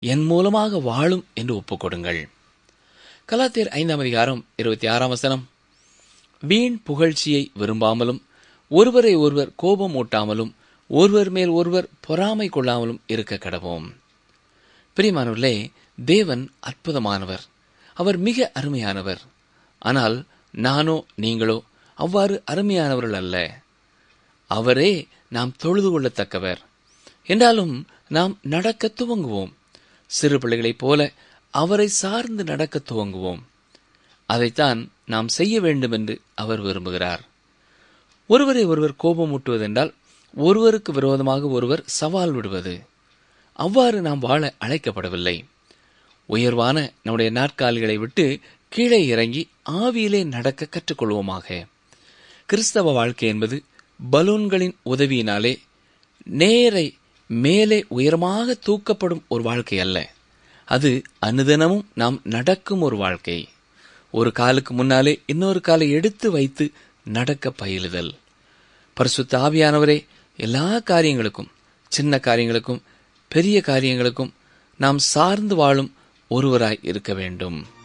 என் மூலமாக வாழும் என்று ஒப்புக்கொடுங்கள் கலாத்தியர் ஐந்தாம் அதிகாரம் இருபத்தி ஆறாம் வசனம் வீண் புகழ்ச்சியை விரும்பாமலும் ஒருவரை ஒருவர் கோபம் ஊட்டாமலும் ஒருவர் மேல் ஒருவர் பொறாமை கொள்ளாமலும் இருக்க கடவோம் பிரியமானவர்களே தேவன் அற்புதமானவர் அவர் மிக அருமையானவர் ஆனால் நானோ நீங்களோ அவ்வாறு அருமையானவர்கள் அல்ல அவரே நாம் தொழுது கொள்ளத்தக்கவர் என்றாலும் நாம் நடக்க துவங்குவோம் சிறு பிள்ளைகளைப் போல அவரை சார்ந்து நடக்க துவங்குவோம் அதைத்தான் நாம் செய்ய வேண்டும் என்று அவர் விரும்புகிறார் ஒருவரை ஒருவர் கோபம் ஊட்டுவதென்றால் ஒருவருக்கு விரோதமாக ஒருவர் சவால் விடுவது அவ்வாறு நாம் வாழ அழைக்கப்படவில்லை உயர்வான நம்முடைய நாற்காலிகளை விட்டு கீழே இறங்கி ஆவியிலே நடக்க கற்றுக்கொள்வோமாக கிறிஸ்தவ வாழ்க்கை என்பது பலூன்களின் உதவியினாலே நேரை மேலே உயரமாக தூக்கப்படும் ஒரு வாழ்க்கை அல்ல அது அனுதினமும் நாம் நடக்கும் ஒரு வாழ்க்கை ஒரு காலுக்கு முன்னாலே இன்னொரு காலை எடுத்து வைத்து நடக்க பயிலுதல் பரிசுத்த ஆவியானவரே எல்லா காரியங்களுக்கும் சின்ன காரியங்களுக்கும் பெரிய காரியங்களுக்கும் நாம் சார்ந்து வாழும் ஒருவராய் இருக்க வேண்டும்